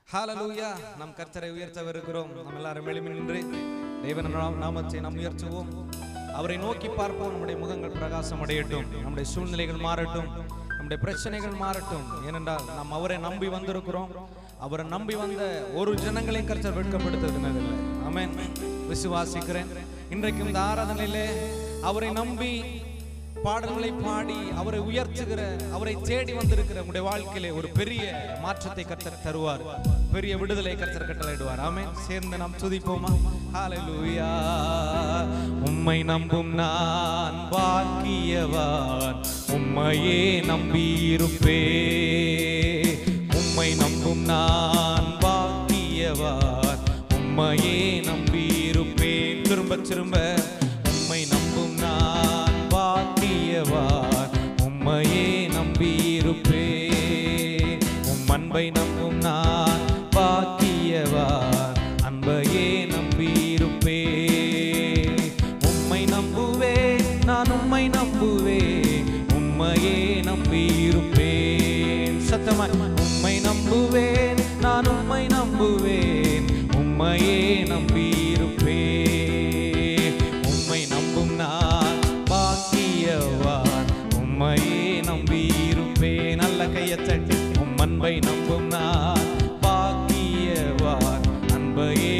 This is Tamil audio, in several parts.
ஹalleluya நம் கர்த்தரை உயர்த்தவிருக்கிறோம் நாம் எல்லாரும் எழுப்பி நின்று தேவன் நாம் நாமத்தை நாம் உயர்த்துவோம் அவரை நோக்கி பார்ப்போம் நம்முடைய முகங்கள் பிரகாசம் அடையட்டும் நம்முடைய சூழ்நிலைகள் மாறட்டும் நம்முடைய பிரச்சனைகள் மாறட்டும் ஏனென்றால் நாம் அவரை நம்பி வந்திருக்கிறோம் அவரை நம்பி வந்த ஒரு ஜனங்களையும் கர்த்தர் வெட்கப்படுத்துறதுனதில்லை ஆமென் விசுவாசிக்கிறேன் இன்றைக்கு இந்த ஆராதனையிலே அவரை நம்பி பாடல்களை பாடி அவரை உயர்த்துகிற அவரை தேடி வந்திருக்கிற உங்களுடைய வாழ்க்கையிலே ஒரு பெரிய மாற்றத்தை கர்த்தர் தருவார் பெரிய விடுதலை கர்த்தர் கட்டளையிடுவார் ஆமென் சேர்ந்து நாம் துதிப்போமா ஹalleluya உம்மை நம்பும் நான் பாக்கியவான் உம்மையே நம்பியிருப்பே உம்மை நம்பும் நான் பாக்கியவான் உம்மையே நம்பியிருப்பேன் திரும்ப திரும்ப உம்மை நம்பும் நான் பாக்கியவான் உம்மையே நம்பியிருப்பேன் உம் அன்பை நம்பும் நான் பாக்கியவான் அன்பையே நம்பியிருப்பேன் உம்மை நம்புவேன் நான் உம்மை நம்புவேன் உம்மையே நம்பியிருப்பேன் சத்தமாய் உம்மை நம்புவேன் நான் உம்மை நம்புவேன் உம்மையே நம்பியிருப்பேன் உம்மை நம்பும் நான் பாக்கியவான் உம்மையே நம்பியிருப்பேன் நல்ல கையை தட்டி உம் அன்பை நம்பும் நான் பாக்கியவான் அன்பையே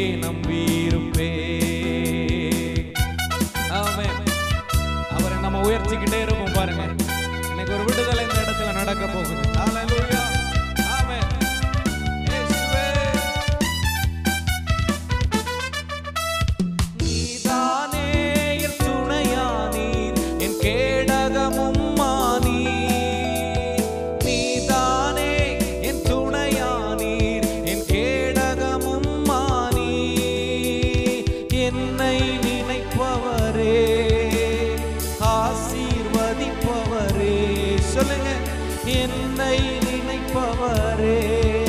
நம்பியிருப்பேன் ஆமென் அவரை நம்ம உயர்த்திக்கிட்டே இருப்போம் பாருங்க இன்னைக்கு ஒரு விடுதலை இந்த இடத்துல நடக்க போகுது ஹalleluya ஆமென் இயேசுவே நீதானே என் துணையானீர் என் கேடகமும் மானீர் நீதானே என் துணையானீர் என் கேடகமும் மானீர் என்னை நினைப்பவரே ஆசீர்வதிப்பவரே சொல்லுங்க என்னை நினைப்பவரே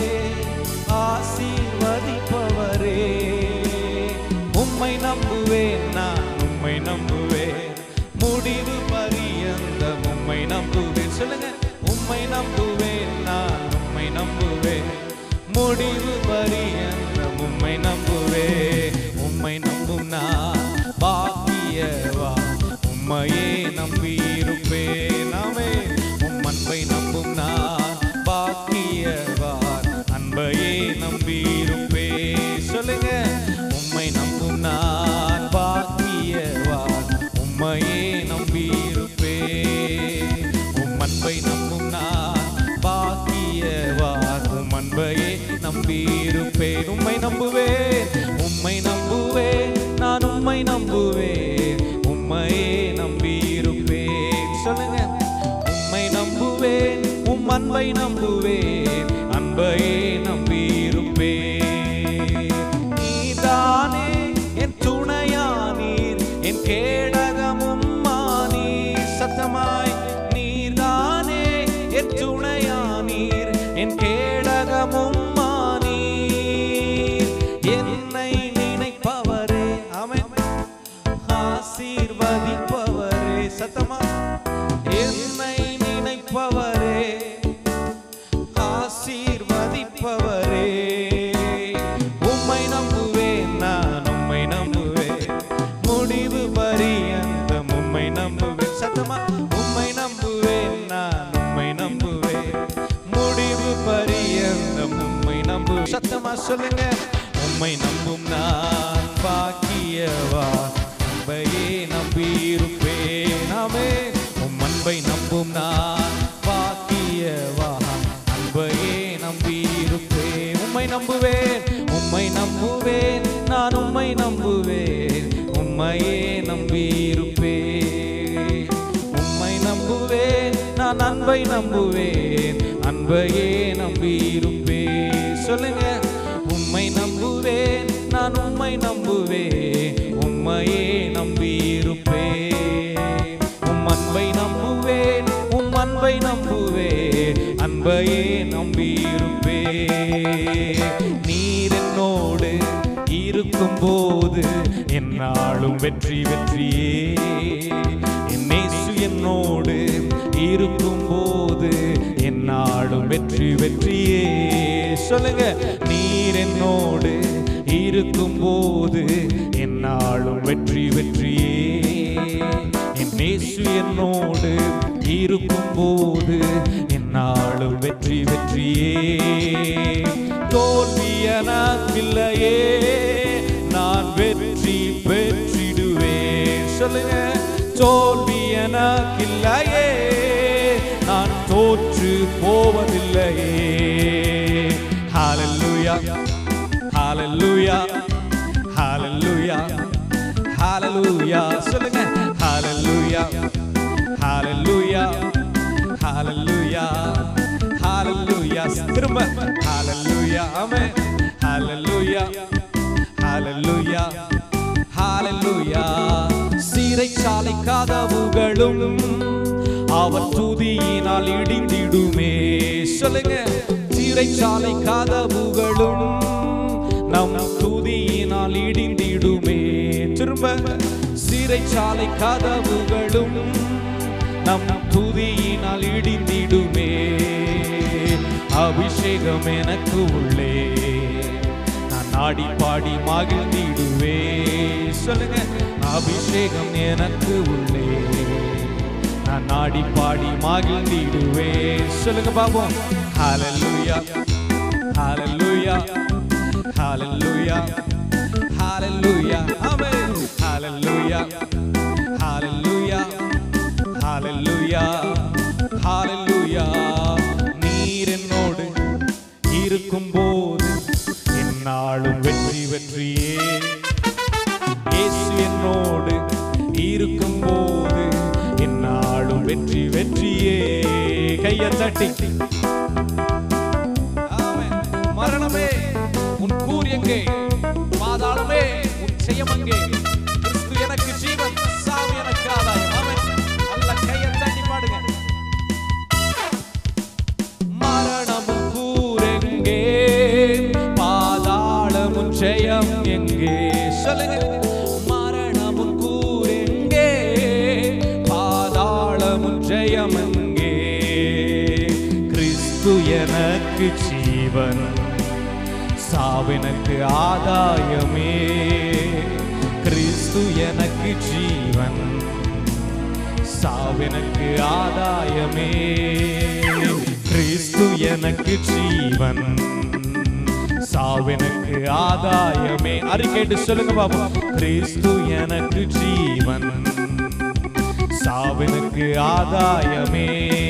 ஆசீர்வதிப்பவரே உம்மை நம்புவேன் நான் உம்மை நம்புவேன் முடிவு பரியந்த உம்மை நம்புவேன் சொல்லுங்க உம்மை நம்புவேன் நான் உம்மை நம்புவேன் முடிவு பரியந்த உம்மை நம்புவேன் உம்மை நம்பும் நான் பாக்கியவா உம்மையே நம்பியிருப்பேன் நாமே உம் அன்பை நம்பும் நான் பாக்கியவான் அன்பையே நம்பியிருப்பேன் சொல்லுங்க உம்மை நம்பும் நான் பாக்கியவான் உம்மையே நம்பியிருப்பேன் உம் அன்பை நம்பும் நான் பாக்கியவான் உம் அன்பையே நம்பியிருப்பேன் உம்மை நம்புவேன் உம்மை நம்புவேன் நான் உம்மை நம்புவேன் உம்மையே நம்பியிருப்பேன் சொல்லுங்க உம்மை நம்புவேன் உம் அன்பை நம்புவேன் அன்பையே நம்பியிருப்பேன் நீதானே என் துணையானீர் என் கேடகமும் மானீர் சத்தமாய் நீர்தானே என் துணையானீர் என் கேடகமும் மானீர் என்னை நினைப்பவரே அவன் ஆசீர்வதிப்பவரே சத்தமா என்னை நினைப்பவரே ஆசீர்வதிப்பவரே உம்மை நம்புவேன் நான் உம்மை நம்புவேன் முடிவு பரியந்தம் உம்மை நம்புவேன் சத்தமா உம்மை நம்புவேன் நான் உம்மை நம்புவேன் முடிவு பரியந்தம் உம்மை நம்பு சத்தமா சொல்லுங்க உம்மை நம்பும் நான் பாக்கியவா அன்பையே நம்பியிருப்பேன் ஆமே உம் அன்பை நம்பும் நான் பாக்கியவா அன்பையே நம்பியிருப்பேன் உம்மை நம்புவேன் உம்மை நம்புவேன் நான் உம்மை நம்புவேன் உம்மையே நம்பியிருப்பேன் உம்மை நம்புவேன் நான் அன்பை நம்புவேன் அன்பையே நம்பியிருப்பேன் சொல்லுங்க உம்மை நம்புவேன் நான் உம்மை நம்புவேன் உம்மையே நம்பியிருப்பேன் உம் அன்பை நம்புவேன் உம் அன்பை நம்புவேன் அன்பையே நம்பியிருப்பேன் நீர் என்னோடு இருக்கும் போது என்னாலும் வெற்றி வெற்றியே என் இயேசு என்னோடு இருக்கும் போது என் என்னாலும் வெற்றி வெற்றியே சொல்லுங்க நீர் என்னோடு இருக்கும் போது என்னாலும் வெற்றி வெற்றியே என் இயேசு என்னோடு இருக்கும் போது என்னாலும் வெற்றி வெற்றியே தோல்வி எனக்கில்லையே நான் வெற்றி பெற்றிடுவேன் சொல்லுங்க தோல்வி எனக்கில்லையே நான் தோற்று போவதில்லையே ஹalleluya ஹalleluya ஹalleluya ஹalleluya சொல்லுங்க ஹalleluya ஹalleluya ஹalleluya ஹalleluya திரும்ப ஹalleluya ஆமென் ஹalleluya ஹalleluya ஹalleluya சிறைச்சாலை கதவுகளும் அவர் துதியினால் இடிந்திடுமே சொல்லுங்க சிறைச்சாலை கதவுகளும் நம் துதியினால் இடிந்திடுமே திரும்ப சிறைச்சாலை கதவுகளும் நம் துதியினால் இடிந்திடுமே அபிஷேகம் எனக்கு உள்ளே நான் ஆடி பாடி மகிழ்ந்திடுவே சொல்லுங்க அபிஷேகம் எனக்கு உள்ளே நான் ஆடி பாடி மகிழ்ந்திடுவே சொல்லுங்க பாப்போம் ஹalleluya ஹalleluya ஹalleluya ஹalleluya ஆமென் ஹalleluya ஹalleluya ஹalleluya ஹalleluya நீர் என்னோடு இருக்கும்போது என்னாலும் வெற்றி வெற்றியே இயேசு என்னோடு இருக்கும்போது என்னாலும் வெற்றி வெற்றியே கையை தட்டி ஆமென். மரணமே உன் கூர் எங்கே பாதாளமே உன் ஜெயம் எங்கே கிறிஸ்து எனக்கு ஜீவன் சாவு எனக்கு ஆதாயம் ஆமென் நல்ல கையை தட்டி பாடுங்க மரணமும் கூரெங்கே பாதாளமும் ஜெயம் எங்கே சொல்லுங்க மரணமும் கூரெங்கே பாதாளமும் ஜெயம் எங்கே கிறிஸ்து எனக்கு ஜீவன் சாவெனக்கு ஆதாயமே கிறிஸ்து எனக்கு ஜீவன் சாவெனக்கு ஆதாயமே கிறிஸ்து எனக்கு ஜீவன் சாவெனக்கு ஆதாயமே அறிக்கைட்டு சொல்லுங்க பாபா கிறிஸ்து எனக்கு ஜீவன் சாவெனக்கு ஆதாயமே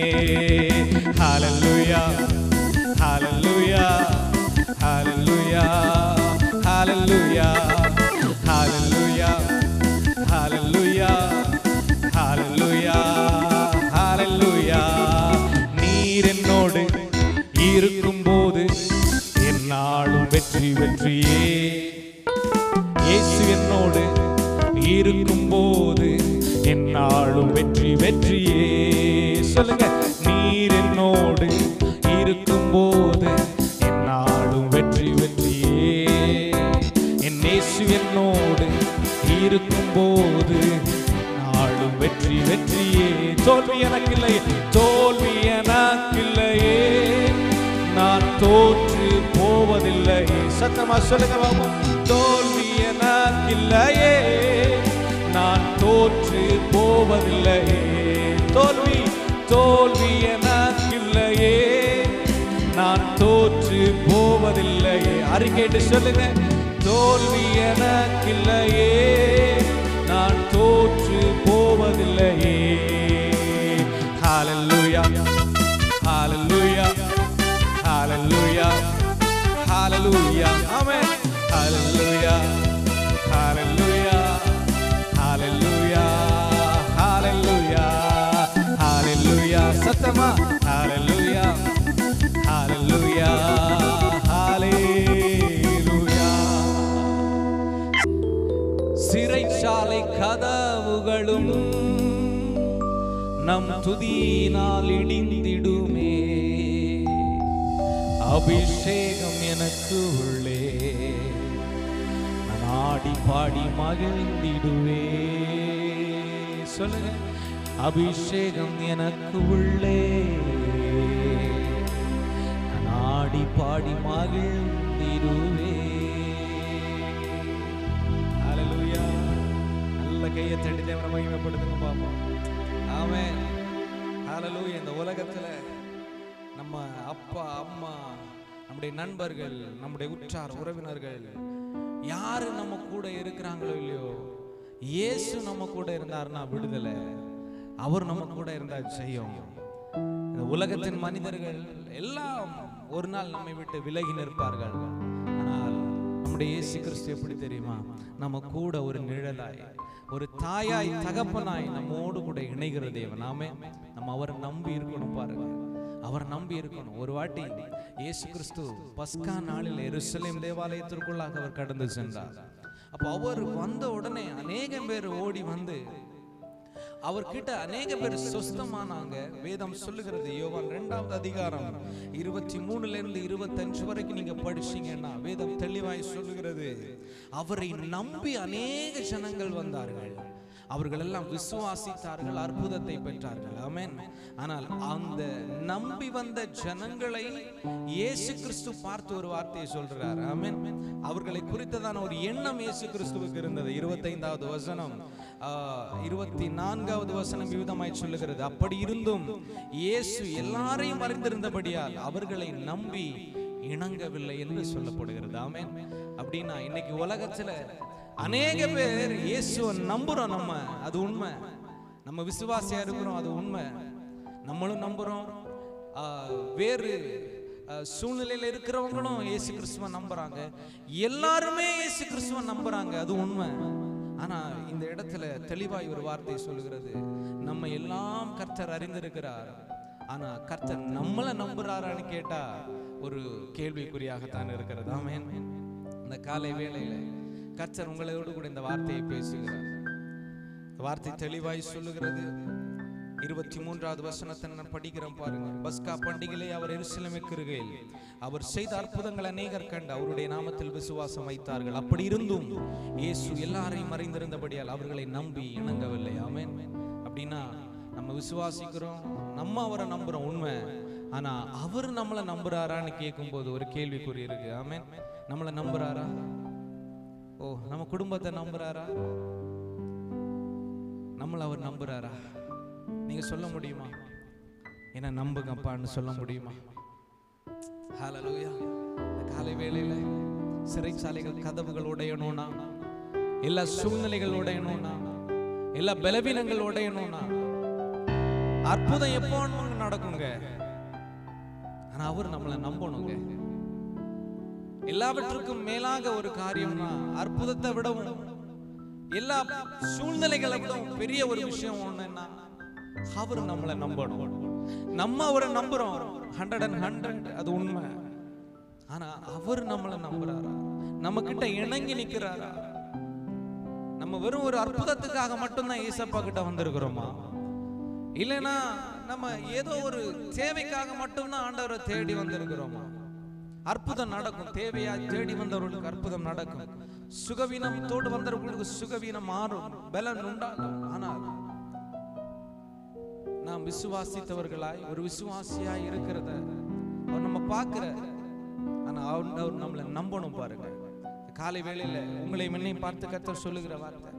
ஹalleluya ஹalleluya ஹalleluya ஹalleluya ஹalleluya ஹalleluya ஹalleluya ஹalleluya நீர் என்னோடு இருக்கும்போது என்னாலும் வெற்றி வெற்றியே இயேசு என்னோடு இருக்கும்போது என்னாலும் வெற்றி வெற்றியே சொல்லுங்க நீர் என்னோடு இருக்கும்போது என்னாலும் வெற்றி வெற்றியே என் இயேசு என்னோடு இருக்கும்போது நாளும் வெற்றி வெற்றியே தோல்வி எனக்கில்லை தோல்வி எனக்கில்லையே நான் தோற்று போவதில்லையே சத்தமா சொல்லுங்க பாபு தோல்வி எனக்கில்லையே நான் தோற்று போவதில்லையே தோல்வி தோல்வி எனக்கில்லையே நான் தோற்று போவதில்லையே அறிக்கைட்டு சொல்லுங்க தோல்வி எனக்கில்லையே நான் தோற்று போவதில்லையே ஹalleluya ஹalleluya ஹalleluya ஹalleluya ஆமென் ஹalleluya ஹalleluya ஹalleluya ஹalleluya ஹalleluya சத்தமா ஹalleluya ஹalleluya ஹalleluya சிறைச்சாலை கதவுகளும் நம் துதியினால் இடிந்திடுமே அபிஷேகம் எனக்கு உள்ளே நான் ஆடி பாடி மகிழ்ந்திடுவே சொல்லுங்க அபிஷேகம் எனக்கு உள்ளே ஆடி பாடி மகிழ்ந்திடுவே ஹalleluya நல்ல கையை தட்டி தேவனை மகிமைப்படுத்துங்க பாப்போம் ஆமென் ஹalleluya இந்த உலகத்துல நம்ம அப்பா அம்மா நம்முடைய நண்பர்கள் நம்முடைய உற்றார் உறவினர்கள் யாரு நம்ம கூட இருக்கிறாங்களோ இல்லையோ இயேசு நம்ம கூட இருந்தாருன்னா விடுதலை அவர் நம்ம கூட இருந்தா செய்யும் இந்த உலகத்தின் மனிதர்கள் எல்லாம் ஒரு நாள் நம்மை விட்டு விலகி நிற்பார்கள் ஆனால் நம்முடைய இயேசு கிறிஸ்து எப்படி தெரியுமா நம்ம கூட ஒரு நிழலாய் ஒரு தாயாய் தகப்பனாய் நம்மோடு கூட இணைகிற தேவன் நாமே நம்ம அவரை நம்பி இருக்கணும் பாருங்க அவர் நம்பி இருக்கணும் ஒரு வாட்டி இயேசு கிறிஸ்து பஸ்கா நாளில் எருசலேம் தேவாலயத்திற்குள்ளாக அவர் கடந்து சென்றார் அப்போ அவர் வந்த உடனே அநேகம் பேர் ஓடி வந்து அவர்கிட்ட அநேக பேர் சொஸ்தமானாங்க வேதம் சொல்லுகிறது யோவான் இரண்டாவது அதிகாரம் இருபத்தி மூணுல இருந்து இருபத்தஞ்சு வரைக்கும் நீங்க படிச்சீங்கன்னா வேதம் தெளிவாய் சொல்லுகிறது அவரை நம்பி அநேக ஜனங்கள் வந்தார்கள் அவர்கள் எல்லாம் விசுவாசித்தார்கள் அற்புதத்தை பெற்றார்கள் ஆமென் ஆனால் அந்த நம்பி வந்த ஜனங்களை இயேசு கிறிஸ்து பார்த்து ஒரு வார்த்தையை சொல்றார் ஆமென் அவர்களை குறித்ததான ஒரு எண்ணம் இயேசு கிறிஸ்துவுக்கு இருந்தது இருபத்தைந்தாவது வசனம் ஆஹ், இருபத்தி நான்காவது வசனம் விவிதமாய் சொல்லுகிறது அப்படி இருந்தும் இயேசு எல்லாரையும் அறிந்திருந்தபடியால் அவர்களை நம்பி இணங்கவில்லை என்று சொல்லப்படுகிறது ஆமென் அப்படின்னா இன்னைக்கு உலகத்துல அநேக பேர் இயேசுவை நம்புறோம் நம்ம அது உண்மை நம்ம விசுவாசியா இருக்கிறோம் அது உண்மை நம்மளும் நம்புறோம் ஆஹ், வேறு ஆஹ், சூழ்நிலையில இருக்கிறவங்களும் இயேசு கிறிஸ்துவ நம்புறாங்க எல்லாருமே இயேசு கிறிஸ்துவ நம்புறாங்க அது உண்மை ஆனா இந்த இடத்துல தெளிவாய் ஒரு வார்த்தை சொல்லுகிறது நம்ம எல்லாம் கர்த்தர் அறிந்திருக்கிறார் ஆனா கர்த்தர் நம்மளை நம்புறாரான்னு கேட்டா ஒரு கேள்விக்குறியாகத்தான் இருக்கிறது ஆமென் இந்த காலை வேளையில கர்த்தர் உங்களோடு கூட இந்த வார்த்தையை பேசுகிறார் இந்த வார்த்தை தெளிவாய் சொல்லுகிறது இருபத்தி மூன்றாவது வசனத்தை நான் படிக்கிறேன் பாருங்க பஸ்கா பண்டிகையிலே அவர் எருசலேமுக்கு இருக்கையில் அவர் செய்த அற்புதங்கள் அநேகர் கண்டு அவருடைய நாமத்தில் விசுவாசம் வைத்தார்கள் அப்படி இருந்தும் இயேசு எல்லாரையும் மறைந்திருந்தபடியால் அவர்களை நம்பி இணங்கவில்லை ஆமென் அப்படின்னா நம்ம விசுவாசிக்கிறோம் நம்ம அவரை நம்புறோம் உண்மை ஆனா அவர் நம்மளை நம்புறாரான்னு கேட்கும்போது ஒரு கேள்விக்குறி இருக்கு ஆமென் நம்மளை நம்புறாரா ஓ நம்ம குடும்பத்தை நம்புறாரா நம்மள அவர் நம்புறாரா நீங்க சொல்ல முடியுமா என்ன நம்புங்கப்பான்னு சொல்ல முடியுமா ஹalleluya இந்த காலை வேளையில சிறைச்சாலைகள் கதவுகள் உடையணும்னா எல்லா சூழ்நிலைகள் உடையணும்னா எல்லா பலவீனங்கள் உடையணும்னா அற்புதம் எப்போ வேணுமாங்க நடக்குங்க ஆனா அவர் நம்மளை நம்பணுங்க எல்லாவற்றுக்கும் மேலாக ஒரு காரியம்னா அற்புதத்தை விடவும் எல்லா சூழ்நிலைகளை விடவும் பெரிய ஒரு விஷயம் ஒண்ணுன்னா அவர் நம்மளை நம்பணும் நம்ம அவரை நம்புறோம் ஹண்ட்ரட் அண்ட் ஹண்ட்ரட் அது உண்மை ஆனா அவர் நம்மளை நம்புறாரா நம்ம கிட்ட இணங்கி நிக்கிறாரா நம்ம வெறும் ஒரு அற்புதத்துக்காக மட்டும்தான் ஏசப்பா கிட்ட வந்திருக்கிறோமா இல்லைன்னா நம்ம ஏதோ ஒரு தேவைக்காக மட்டும்தான் ஆண்டவரை தேடி வந்திருக்கிறோமா அற்புதம் நடக்கும் தேவையா தேடி வந்தவர்களுக்கு அற்புதம் நடக்கும் சுகவீனத்தோடு வந்தவர்களுக்கு சுகவீனம் மாறும் பலன் உண்டாகும் ஆனால் நாம் விசுவாசித்தவர்களாய் ஒரு விசுவாசியாய் இருக்கிறத அவர் நம்ம பார்க்கிற ஆனா அவர் அவர் நம்மளை நம்பணும் பாருங்க காலை வேளையில உங்களை முன்னை பார்த்து கர்த்தர் சொல்லுகிற வார்த்தை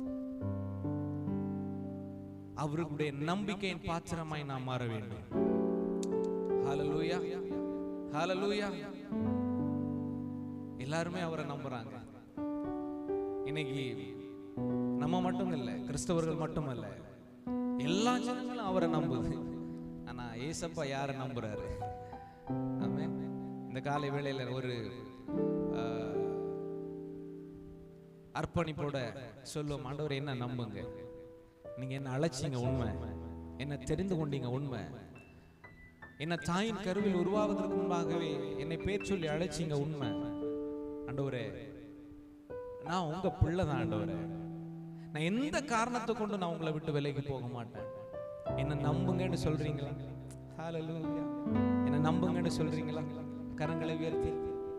அவருடைய நம்பிக்கையின் பாத்திரமாய் நாம் மாற வேண்டும் ஹalleluya ஹalleluya எல்லாருமே அவரை நம்புறாங்க இன்னைக்கு நம்ம மட்டும் இல்ல கிறிஸ்தவர்கள் மட்டும் இல்ல எல்லா ஜனங்களும் அவரை நம்புது ஆனா ஏசப்பா யாரை நம்புறாரு ஆமென் இந்த காலை வேளையில ஒரு ஆஹ், அர்ப்பணிப்போட சொல்லுவோம் ஆண்டவர் என்ன நம்புங்க நீங்க என்ன அழைச்சீங்க உண்மை என்ன தெரிந்து கொண்டீங்க உண்மை என்ன தாயின் கருவில் உருவாவதற்கு முன்பாகவே என்னை பேர் சொல்லி அழைச்சீங்க உண்மை ஆண்டவரே நான் உங்க பிள்ளை தான் ஆண்டவரே நான் எந்த காரணத்தை கொண்டு நான் உங்களை விட்டு விலைக்கு போக மாட்டேன் என்ன நம்புங்கன்னு சொல்றீங்களா ஹalleluya என்ன நம்புங்கன்னு சொல்றீங்களா கரங்களை உயர்த்தி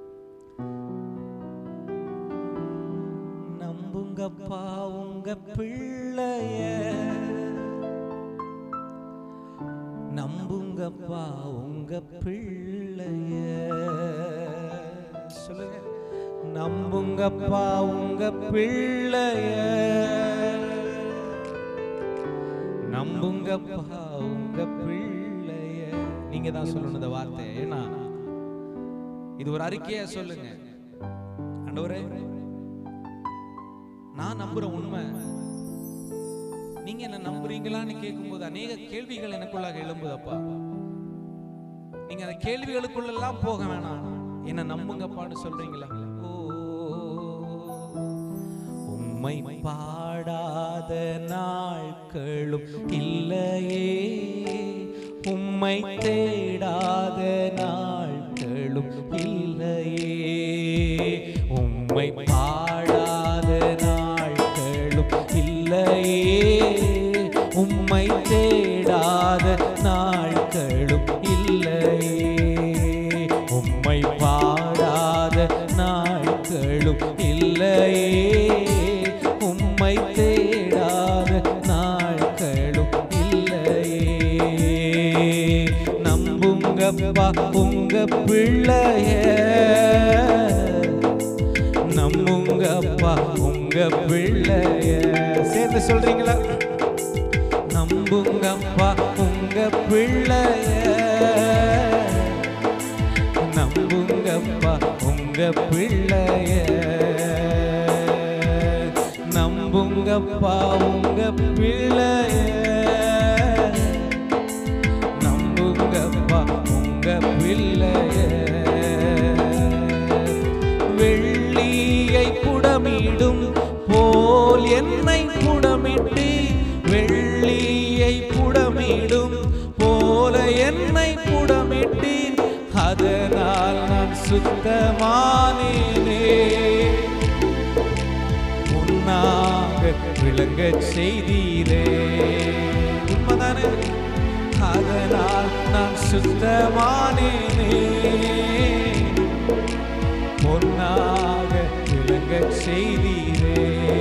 நம்புங்கப்பா உங்க பிள்ளைய நம்புங்கப்பா உங்க பிள்ளைய சொல்லுங்க நம்புங்கப்பா உங்க பிள்ளைய நம்புங்கப்பா உங்க பிள்ளைய நீங்க தான் சொல்லணும் இந்த வார்த்தை ஏன்னா இது ஒரு அறிக்கையா சொல்லுங்க ஆண்டவரே நான் நம்புற உண்மை நீங்க என்ன நம்புறீங்களான்னு கேட்கும்போது அநேக கேள்விகள் எனக்குள்ளாக எழும்புதப்பா நீங்க அந்த கேள்விகளுக்குள்ள எல்லாம் போக வேணாம் என்ன நம்புங்கப்பான்னு சொல்றீங்களா ஓ உம்மை பாடாத நாட்களும் இல்லையே உம்மை தேடாத நாட்களும் இல்லையே உம்மை பாடாத நாட்களும் இல்லையே உம்மை தேடாத நாட்களும் இல்லையே உம்மை பாடாத நாட்களும் இல்லையே உம்மை தேடாத நாட்களும் இல்லையே நம்புங்கப்பா உங்க பிள்ளைய நம்புங்கப்பா உங்க பிள்ளைய சேர்ந்து சொல்றீங்களா நம்புங்கப்பா உங்க பிள்ளைய நம்புங்கப்பா உங்க பிள்ளைய நம்புங்கப்பா உங்க பிள்ளைய நம்புங்கப்பா உங்க பிள்ளைய வெள்ளியை புடமிடும் போல் என்னை புடமிட்டு வெள்ளியை புடமிடும் போல என்னை புடமிட்டேன் அதனால் நான் சுத்தமானேனே உன்னாக விளங்க செய்தீரே உண்மைதானே அதனால் நான் சுத்தமானேனே பொன்னாக விளங்க செய்தீரே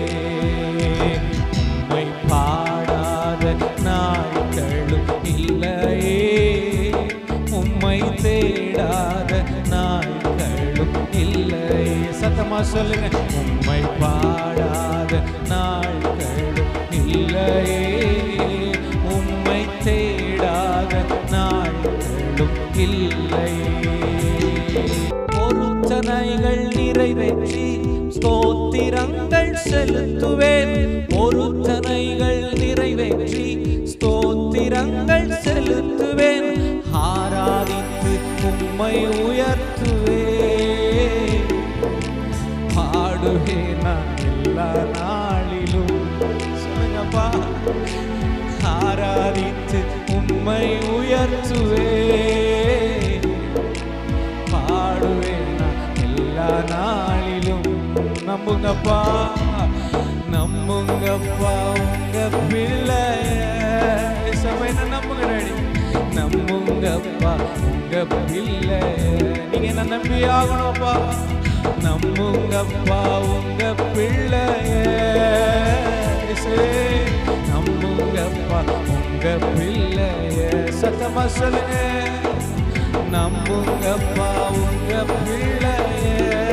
உம்மை பாடாத நாட்களும் இல்லையே உம்மை தேடாத நாட்களும் இல்லை சத்தமா சொல்லுங்க உம்மை பாடாத நாட்களும் இல்லையே உம்மை தேடாத நாட்களும் இல்லையே பொருத்தனைகள் நிறைவேற்றி ஸ்தோத்திரங்கள் செலுத்துவேன் பொருத்தனைகள் நிறைவேற்றி ஸ்தோத்திரங்கள் செலுத்துவேன் ஆராதித்து உம்மை உயர்த்துவேன் பாடுவேன் நான் எல்லா நாளிலும் சொல்லுங்கப்பா ஆராதித்து உம்மை உயர்த்துவேன் பாடுவேன் நான் எல்லா நாளிலும் நம்புங்கப்பா நம்புங்கப்பா உங்க பிள்ளைய சபை நம்புங்க டாடி நம்புங்கப்பா உங்க பிள்ளைய நீங்க என்ன நம்பி ஆகணும்ப்பா நம்புங்கப்பா உங்க பிள்ளைய இயேசுவே, நம்புங்கப்பா உங்க பிள்ளைய சத்தமா சொல்லுங்க நம்புங்கப்பா உங்க பிள்ளைய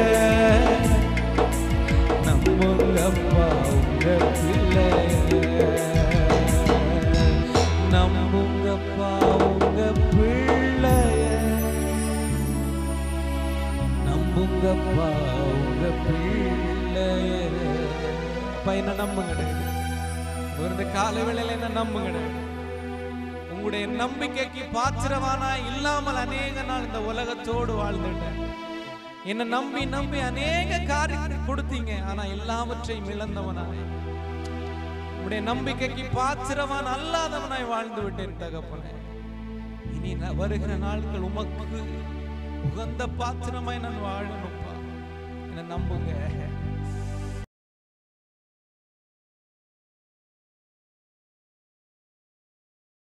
நம்புங்கப்பா உங்க பிள்ளைய நம்புங்கப்பா உங்க பிள்ளைய நம்புங்கப்பா உங்க பிள்ளைய அப்பா என்ன நம்புங்க ஒரு இந்த கால வேளையில என்ன நம்புங்க உங்களுடைய நம்பிக்கைக்கு பாத்திரவானா இல்லாமல் அநேக நாள் இந்த உலகத்தோடு வாழ்ந்துட்டேன் என்னை நம்பி நம்பி அநேக காரியத்தை கொடுத்தீங்க ஆனா எல்லாவற்றையும் இழந்தவனாய் உடைய நம்பிக்கைக்கு பாத்திரவான் அல்லாதவனாய் வாழ்ந்து விட்டேன் தகப்பனே இனி ந- வருகிற நாட்கள் உமக்கு உகந்த பாத்திரமாய் நான் வாழணும்ப்பா என்ன நம்புங்க